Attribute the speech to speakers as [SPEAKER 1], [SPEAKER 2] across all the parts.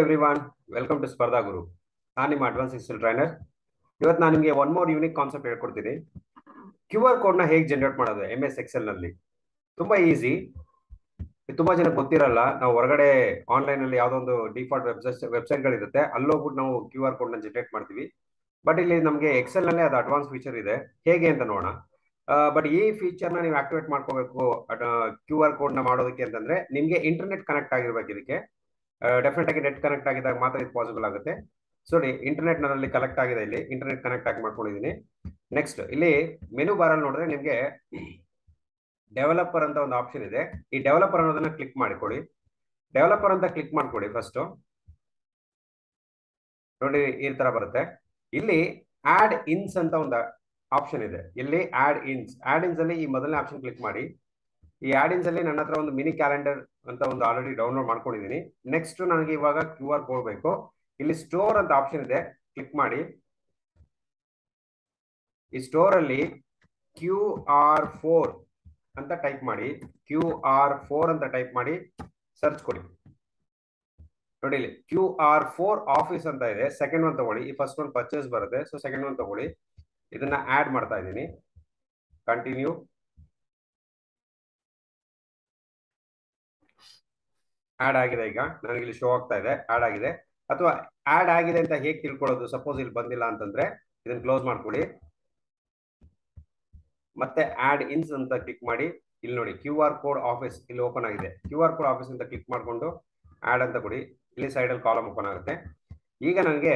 [SPEAKER 1] everyone welcome to ಸ್ಪರ್ಧಾ ಗುರು ನಾನು ನಿಮ್ಮ ಅಡ್ವಾನ್ಸ್ ಎಕ್ಸೆಲ್ ಟ್ರೈನರ್ ಇವತ್ತು ನಾನು ನಿಮಗೆ ಒನ್ ಮೋರ್ ಯೂನಿಕ್ ಕಾನ್ಸೆಪ್ಟ್ ಹೇಳ್ಕೊಡ್ತೀನಿ ಕ್ಯೂ ಆರ್ ಕೋಡ್ನ ಹೇಗೆ ಜನರೇಟ್ ಮಾಡೋದು ಎಮ್ ಎಸ್ ಎಕ್ಸೆಲ್ ನಲ್ಲಿ ತುಂಬಾ ಈಸಿ ತುಂಬಾ ಜನ ಗೊತ್ತಿರಲ್ಲ ನಾವು ಹೊರಗಡೆ ಆನ್ಲೈನ್ ಅಲ್ಲಿ ಯಾವ್ದೋ ಒಂದು ಡಿಫಾಲ್ಟ್ ವೆಬ್ಸೈಟ್ ವೆಬ್ಸೈಟ್ಗಳಿರುತ್ತೆ ಅಲ್ಲೋಗ್ಬಿಟ್ಟು ನಾವು ಕ್ಯೂ ಆರ್ ಕೋಡ್ನ ಜನರೇಟ್ ಮಾಡ್ತೀವಿ ಬಟ್ ಇಲ್ಲಿ ನಮಗೆ ಎಕ್ಸೆಲ್ ನಲ್ಲೇ ಅದು ಅಡ್ವಾನ್ಸ್ ಫೀಚರ್ ಇದೆ ಹೇಗೆ ಅಂತ ನೋಡೋಣ ಬಟ್ ಈ ಫೀಚರ್ನ ನೀವು ಆಕ್ಟಿವೇಟ್ ಮಾಡ್ಕೋಬೇಕು ಕ್ಯೂ ಆರ್ ಕೋಡ್ನ ಮಾಡೋದಕ್ಕೆ ಅಂತಂದ್ರೆ ನಿಮಗೆ ಇಂಟರ್ನೆಟ್ ಕನೆಕ್ಟ್ ಆಗಿರ್ಬೇಕು ಇದಕ್ಕೆ ಡೆಫಿನೆಟ್ ಆಗಿ ನೆಟ್ ಕನೆಕ್ಟ್ ಆಗಿದಾಗ ಮಾತ್ರ ಇದು ಪಾಸಿಬಲ್ ಆಗುತ್ತೆ ಸೊ ಇಂಟರ್ನೆಟ್ ನಲ್ಲಿ ಕನೆಕ್ಟ್ ಆಗಿದೆ ಇಲ್ಲಿ ಇಂಟರ್ನೆಟ್ ಕನೆಕ್ಟ್ ಆಗಿ ಮಾಡ್ಕೊಂಡಿದ್ದೀನಿ ನೆಕ್ಸ್ಟ್ ಇಲ್ಲಿ ಮೆನು ಬಾರಲ್ಲಿ ನೋಡಿದ್ರೆ ನಿಮಗೆ ಡೆವಲಪರ್ ಅಂತ ಒಂದು ಆಪ್ಷನ್ ಇದೆ ಈ ಡೆವಲಪರ್ ಅನ್ನೋದನ್ನ ಕ್ಲಿಕ್ ಮಾಡಿಕೊಡಿ ಡೆವಲಪರ್ ಅಂತ ಕ್ಲಿಕ್ ಮಾಡ್ಕೊಡಿ ಫಸ್ಟ್ ನೋಡಿ ಈ ತರ ಬರುತ್ತೆ ಇಲ್ಲಿ ಆಡ್ ಇನ್ಸ್ ಅಂತ ಒಂದು ಆಪ್ಷನ್ ಇದೆ ಇಲ್ಲಿ ಆಡ್ ಇನ್ಸ್ ಆಡ್ ಇನ್ಸ್ ಅಲ್ಲಿ ಈ ಮೊದಲನೇ ಆಪ್ಷನ್ ಕ್ಲಿಕ್ ಮಾಡಿ ಈ ಆಡ್ ಇನ್ಸ್ ಅಲ್ಲಿ ನನ್ನ ಹತ್ರ ಒಂದು ಮಿನಿ ಕ್ಯಾಲೆಂಡರ್ ಅಂತ ಒಂದು ಆಲ್ರೆಡಿ ಡೌನ್ಲೋಡ್ ಮಾಡ್ಕೊಂಡಿದ್ದೀನಿ ನೆಕ್ಸ್ಟ್ ನನಗೆ ಇವಾಗ ಕ್ಯೂ ಆರ್ ಕೋಡ್ ಬೇಕು ಇಲ್ಲಿ ಸ್ಟೋರ್ ಅಂತ ಆಪ್ಷನ್ ಇದೆ ಕ್ಲಿಕ್ ಮಾಡಿ ಈ ಸ್ಟೋರ್ ಅಲ್ಲಿ ಕ್ಯೂ ಆರ್ ಫೋರ್ ಅಂತ ಟೈಪ್ ಮಾಡಿ ಕ್ಯೂ ಆರ್ ಫೋರ್ ಅಂತ ಟೈಪ್ ಮಾಡಿ ಸರ್ಚ್ ಕೊಡಿ ನೋಡಿ ಇಲ್ಲಿ ಕ್ಯೂ ಆರ್ ಫೋರ್ ಆಫೀಸ್ ಅಂತ ಇದೆ ಸೆಕೆಂಡ್ ಒನ್ ತಗೊಳ್ಳಿ ಈ ಫಸ್ಟ್ ಒನ್ ಪರ್ಚೇಸ್ ಬರುತ್ತೆ ಸೊ ಸೆಕೆಂಡ್ ಒನ್ ತಗೊಳ್ಳಿ ಇದನ್ನ ಆಡ್ ಮಾಡ್ತಾ ಇದ್ದೀನಿ ಕಂಟಿನ್ಯೂ ಆಡ್ ಆಗಿದೆ ಈಗ ನನಗೆ ಇಲ್ಲಿ ಶೋ ಆಗ್ತಾ ಇದೆ ಆಡ್ ಆಗಿದೆ ಅಥವಾ ಆಡ್ ಆಗಿದೆ ಅಂತ ಹೇಗೆ ತಿಳ್ಕೊಳ್ಳೋದು ಸಪೋಸ್ ಇಲ್ಲಿ ಬಂದಿಲ್ಲ ಅಂತಂದ್ರೆ ಇದನ್ನ ಕ್ಲೋಸ್ ಮಾಡ್ಕೊಳ್ಳಿ ಮತ್ತೆ ಆಡ್ ಇನ್ಸ್ ಅಂತ ಕ್ಲಿಕ್ ಮಾಡಿ ಇಲ್ಲಿ ನೋಡಿ ಕ್ಯೂ ಆರ್ ಕೋಡ್ ಆಫೀಸ್ ಇಲ್ಲಿ ಓಪನ್ ಆಗಿದೆ ಕ್ಯೂ ಆರ್ ಕೋಡ್ ಆಫೀಸ್ ಅಂತ ಕ್ಲಿಕ್ ಮಾಡಿಕೊಂಡು ಆಡ್ ಅಂತ ಕೊಡಿ ಇಲ್ಲಿ ಸೈಡಲ್ಲಿ ಕಾಲಮ್ ಓಪನ್ ಆಗುತ್ತೆ ಈಗ ನನಗೆ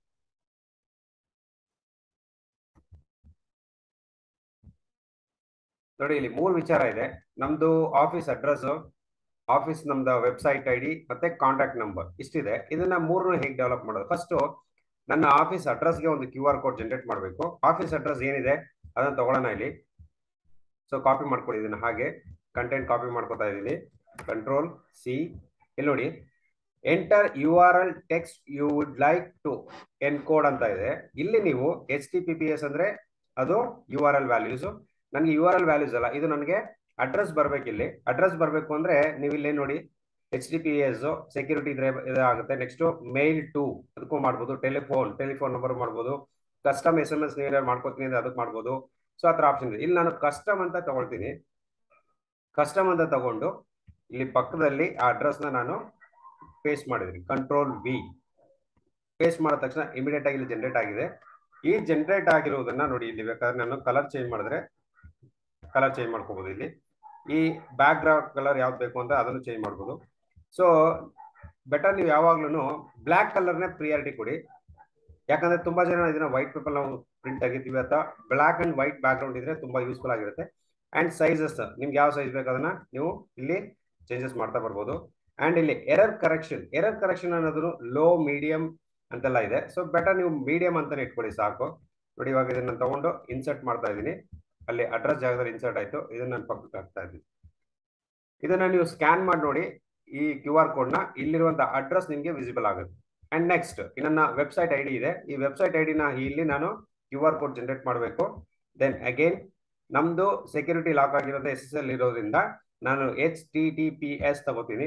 [SPEAKER 1] ನೋಡಿ ಇಲ್ಲಿ ಮೂರು ವಿಚಾರ ಇದೆ ನಮ್ದು ಆಫೀಸ್ ಅಡ್ರೆಸ್ ಆಫೀಸ್ ನಮ್ದು ವೆಬ್ಸೈಟ್ ಐ ಡಿ ಮತ್ತೆ ಕಾಂಟ್ಯಾಕ್ಟ್ ನಂಬರ್ ಇಷ್ಟಿದೆ ಇದನ್ನ ಮೂರನ್ನು ಹೇಗೆ ಡೆವಲಪ್ ಮಾಡೋದು ಫಸ್ಟ್ ನನ್ನ ಆಫೀಸ್ ಅಡ್ರೆಸ್ಗೆ ಒಂದು ಕ್ಯೂ ಆರ್ ಕೋಡ್ ಜನರೇಟ್ ಮಾಡಬೇಕು ಆಫೀಸ್ ಅಡ್ರೆಸ್ ಏನಿದೆ ಅದನ್ನ ತಗೊಳ್ಳೋಣ ಇಲ್ಲಿ ಸೊ ಕಾಪಿ ಮಾಡ್ಕೊಳ್ಳಿ ಇದನ್ನ ಹಾಗೆ ಕಂಟೆಂಟ್ ಕಾಪಿ ಮಾಡ್ಕೊತಾ ಇದ್ದೀನಿ ಕಂಟ್ರೋಲ್ ಸಿ ಇಲ್ಲಿ ನೋಡಿ enter U R L text you would like to encode ಅಂತ ಇದೆ ಇಲ್ಲಿ ನೀವು H T P P S ಅಂದ್ರೆ ಅದು ಯು ಆರ್ ಎಲ್ ವ್ಯಾಲ್ಯೂಸ್ ನನಗೆ ಯು ಆರ್ ಎಲ್ ವ್ಯಾಲ್ಯೂಸ್ ಅಲ್ಲ ಇದು ನನಗೆ ಅಡ್ರೆಸ್ ಬರ್ಬೇಕು ಇಲ್ಲಿ ಅಡ್ರೆಸ್ ಬರಬೇಕು ಅಂದ್ರೆ ನೀವು ಇಲ್ಲಿ ನೋಡಿ H D P S security ಇದ್ರೆ ಇದಾಗುತ್ತೆ ನೆಕ್ಸ್ಟ್ ಮೇಲ್ ಟು ಅದಕ್ಕೂ ಮಾಡ್ಬೋದು ಟೆಲಿಫೋನ್ ಟೆಲಿಫೋನ್ ನಂಬರ್ ಮಾಡ್ಬೋದು ಕಸ್ಟಮ್ ಎಸ್ ಎಂ ಎಸ್ ನೀವು ಮಾಡ್ಕೋತೀನಿ ಅಂದ್ರೆ ಅದಕ್ಕೆ ಮಾಡ್ಬೋದು ಸೊ ಆ ಥರ ಆಪ್ಷನ್ ಇದೆ ಇಲ್ಲಿ ನಾನು ಕಸ್ಟಮ್ ಅಂತ ತಗೊಳ್ತೀನಿ ಕಸ್ಟಮ್ ಅಂತ ತಗೊಂಡು ಇಲ್ಲಿ ಪಕ್ಕದಲ್ಲಿ ಆ ಅಡ್ರೆಸ್ನ ನಾನು ಪೇಸ್ಟ್ ಮಾಡಿದ್ದೀನಿ ಕಂಟ್ರೋಲ್ ವಿ ಪೇಸ್ಟ್ ಮಾಡಿದ ತಕ್ಷಣ ಇಮಿಡಿಯೇಟ್ ಆಗಿ ಇಲ್ಲಿ ಜನರೇಟ್ ಆಗಿದೆ ಈ ಜನರೇಟ್ ಆಗಿರುವುದನ್ನ ನೋಡಿ ಇಲ್ಲಿ ಬೇಕಾದ್ರೆ ನಾನು ಕಲರ್ ಚೇಂಜ್ ಮಾಡಿದ್ರೆ ಕಲರ್ ಚೇಂಜ್ ಮಾಡ್ಕೋಬಹುದು ಇಲ್ಲಿ ಈ ಬ್ಯಾಕ್ ಗ್ರೌಂಡ್ ಕಲರ್ ಯಾವ್ದು ಬೇಕು ಅಂತ ಅದನ್ನು ಚೇಂಜ್ ಮಾಡ್ಬೋದು ಸೊ ಬೆಟರ್ ನೀವು ಯಾವಾಗ್ಲೂ ಬ್ಲ್ಯಾಕ್ ಕಲರ್ನೇ ಪ್ರಿಯಾರಿಟಿ ಕೊಡಿ ಯಾಕಂದ್ರೆ ತುಂಬಾ ಜನ ಇದನ್ನ ವೈಟ್ ಪೇಪರ್ ನಾವು ಪ್ರಿಂಟ್ ತೆಗಿತೀವಿ ಅಥವಾ black and white background ಇದ್ರೆ ತುಂಬಾ ಯೂಸ್ಫುಲ್ ಆಗಿರುತ್ತೆ ಅಂಡ್ ಸೈಜಸ್ ನಿಮ್ಗೆ ಯಾವ ಸೈಜ್ ಬೇಕು ಅದನ್ನ ನೀವು ಇಲ್ಲಿ ಚೇಂಜಸ್ ಮಾಡ್ತಾ ಬರ್ಬೋದು ಅಂಡ್ ಇಲ್ಲಿ ಎರರ್ ಕರೆಕ್ಷನ್ ಎರರ್ ಕರೆಕ್ಷನ್ ಅನ್ನೋದು ಲೋ ಮೀಡಿಯಂ ಅಂತೆಲ್ಲ ಇದೆ ಸೊ ಬೆಟರ್ ನೀವು ಮೀಡಿಯಂ ಅಂತಾನೆ ಇಟ್ಕೊಳ್ಳಿ ಸಾಕು ನೋಡಿ ಇವಾಗ ಇದನ್ನ ತಗೊಂಡು ಇನ್ಸರ್ಟ್ ಮಾಡ್ತಾ ಇದ್ದೀನಿ ಅಲ್ಲಿ ಅಡ್ರೆಸ್ ಜಾಗದಲ್ಲಿ ಇನ್ಸರ್ಟ್ ಆಯ್ತು ಇದನ್ನ ನಾನು ಪಕ್ಕಕ್ಕೆ ಹಾಕ್ತಾ ಇದ್ದೀನಿ ಇದನ್ನ ನೀವು ಸ್ಕ್ಯಾನ್ ಮಾಡಿ ನೋಡಿ ಈ ಕ್ಯೂ ಆರ್ ಕೋಡ್ ನ ಇಲ್ಲಿರುವಂತ ಅಡ್ರೆಸ್ ನಿಮಗೆ ವಿಸಿಬಲ್ ಆಗುತ್ತೆ ಅಂಡ್ ನೆಕ್ಸ್ಟ್ ನನ್ನ ವೆಬ್ಸೈಟ್ ಐ ಡಿ ಇದೆ ಈ ವೆಬ್ಸೈಟ್ ಐ ಡಿನ ಇಲ್ಲಿ ನಾನು ಕ್ಯೂ ಆರ್ ಕೋಡ್ ಜನರೇಟ್ ಮಾಡಬೇಕು ದೆನ್ ಅಗೇನ್ ನಮ್ದು ಸೆಕ್ಯೂರಿಟಿ ಲಾಕ್ ಆಗಿರೋದು ಎಸ್ ಎಸ್ ಎಲ್ ಇರೋದ್ರಿಂದ ನಾನು H T T P S ತಗೋತೀನಿ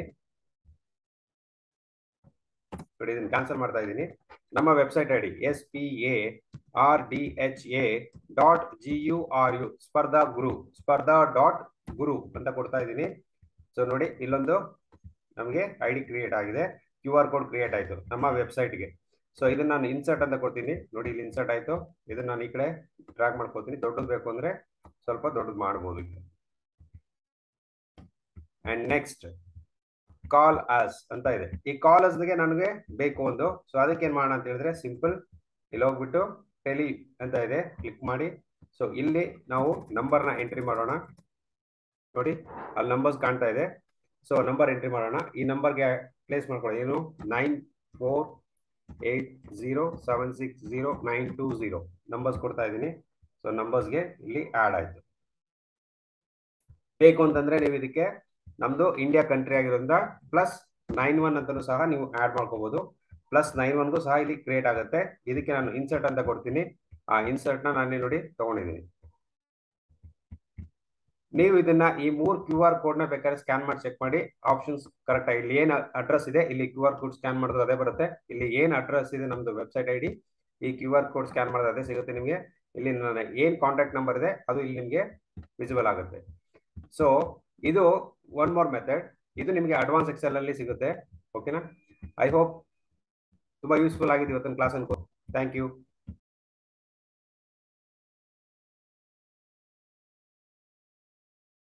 [SPEAKER 1] ನೋಡಿ ಇದನ್ನ ಕ್ಯಾನ್ಸಲ್ ಮಾಡ್ತಾ ಇದ್ದೀನಿ ನಮ್ಮ website I D S P A R D H A dot G U R U Spardha Guru ಸ್ಪರ್ಧಾ ಡಾಟ್ ಗುರು ಅಂತ ಕೊಡ್ತಾ ಇದ್ದೀನಿ ಸೊ ನೋಡಿ ಇಲ್ಲೊಂದು ನಮಗೆ ಐ ಡಿ ಕ್ರಿಯೇಟ್ ಆಗಿದೆ ಕ್ಯೂ ಆರ್ ಕೋಡ್ ಕ್ರಿಯೇಟ್ ಆಯಿತು ನಮ್ಮ ವೆಬ್ಸೈಟ್ಗೆ ಸೊ ಇದನ್ನ ನಾನು ಇನ್ಸರ್ಟ್ ಅಂತ ಕೊಡ್ತೀನಿ ನೋಡಿ ಇಲ್ಲಿ ಇನ್ಸರ್ಟ್ ಆಯಿತು ಇದನ್ನ ನಾನು ಈ ಕಡೆ ಟ್ರ್ಯಾಕ್ ಮಾಡ್ಕೊತೀನಿ ದೊಡ್ಡದು ಬೇಕು ಅಂದ್ರೆ ಸ್ವಲ್ಪ ದೊಡ್ಡದು ಮಾಡ್ಬೋದು ಅಂಡ್ ನೆಕ್ಸ್ಟ್ ಕಾಲ್ ಅಸ್ ಅಂತ ಇದೆ ಈ ಕಾಲ್ ಅಸ್ಗೆ ನನಗೆ ಬೇಕು ಒಂದು ಸೊ ಅದಕ್ಕೆ ಏನ್ ಮಾಡೋಣ ಅಂತ ಹೇಳಿದ್ರೆ ಸಿಂಪಲ್ ಇಲ್ಲಿ ಹೋಗ್ಬಿಟ್ಟು ಟೆಲಿ ಅಂತ ಇದೆ ಕ್ಲಿಕ್ ಮಾಡಿ ಸೊ ಇಲ್ಲಿ ನಾವು ನಂಬರ್ನ ಎಂಟ್ರಿ ಮಾಡೋಣ ನೋಡಿ ಅಲ್ಲಿ ನಂಬರ್ಸ್ ಕಾಣ್ತಾ ಇದೆ ಸೊ ನಂಬರ್ ಎಂಟ್ರಿ ಮಾಡೋಣ ಈ ನಂಬರ್ಗೆ ಪ್ಲೇಸ್ ಮಾಡ್ಕೊಳ್ಳಿ ಏನು nine four eight zero seven six zero nine two zero numbers ಕೊಡ್ತಾ ಇದ್ದೀನಿ ಸೊ ನಂಬರ್ಸ್ಗೆ ಇಲ್ಲಿ ಆಡ್ ಆಯ್ತು ಬೇಕು ಅಂತಂದ್ರೆ ನೀವು ಇದಕ್ಕೆ ನಮ್ದು ಇಂಡಿಯಾ ಕಂಟ್ರಿ ಆಗಿರೋದ್ರಿಂದ ಪ್ಲಸ್ ನೈನ್ ಒನ್ ಅಂತಲೂ ಸಹ ನೀವು ಆಡ್ ಮಾಡ್ಕೋಬಹುದು ಪ್ಲಸ್ ನೈನ್ ಒನ್ಗೂ ಸಹ ಇಲ್ಲಿ ಕ್ರಿಯೇಟ್ ಆಗುತ್ತೆ ಇದಕ್ಕೆ ನಾನು ಇನ್ಸರ್ಟ್ ಅಂತ ಕೊಡ್ತೀನಿ ಆ ಇನ್ಸರ್ಟ್ ನ ನಾನೇ ನೋಡಿ ತಗೊಂಡಿದ್ದೀನಿ ನೀವು ಇದನ್ನ ಈ ಮೂರು ಕ್ಯೂ ಆರ್ ಕೋಡ್ ನ ಬೇಕಾದ್ರೆ ಸ್ಕ್ಯಾನ್ ಮಾಡಿ ಚೆಕ್ ಮಾಡಿ ಆಪ್ಷನ್ಸ್ ಕರೆಕ್ಟ್ ಆಗಿ ಇಲ್ಲಿ ಏನ್ ಅಡ್ರೆಸ್ ಇದೆ ಇಲ್ಲಿ ಕ್ಯೂ ಆರ್ ಕೋಡ್ ಸ್ಕ್ಯಾನ್ ಮಾಡಿದ್ರೆ ಅದೇ ಬರುತ್ತೆ ಇಲ್ಲಿ ಏನ್ ಅಡ್ರೆಸ್ ಇದೆ ನಮ್ದು ವೆಬ್ಸೈಟ್ ಐ ಡಿ ಈ ಕ್ಯೂ ಆರ್ ಕೋಡ್ ಸ್ಕ್ಯಾನ್ ಮಾಡಿದ್ರೆ ಅದೇ ಸಿಗುತ್ತೆ ನಿಮಗೆ ಇಲ್ಲಿ ನನ್ನ ಏನ್ ಕಾಂಟ್ಯಾಕ್ಟ್ ನಂಬರ್ ಇದೆ ಅದು ಇಲ್ಲಿ ನಿಮಗೆ ವಿಸಿಬಲ್ ಆಗುತ್ತೆ ಸೊ ಇದು ಒನ್ ಮೋರ್ ಮೆಥಡ್ ಇದು ನಿಮಗೆ ಅಡ್ವಾನ್ಸ್ ಎಕ್ಸೆಲ್ ಅಲ್ಲಿ ಸಿಗುತ್ತೆ ಓಕೆನಾ ಐ ಹೋಪ್ ತುಂಬಾ ಯೂಸ್ಫುಲ್ ಆಗಿದೆ ಇವತ್ತಿನ ಕ್ಲಾಸ್ ಅನ್ಕೋ ಥ್ಯಾಂಕ್ ಯು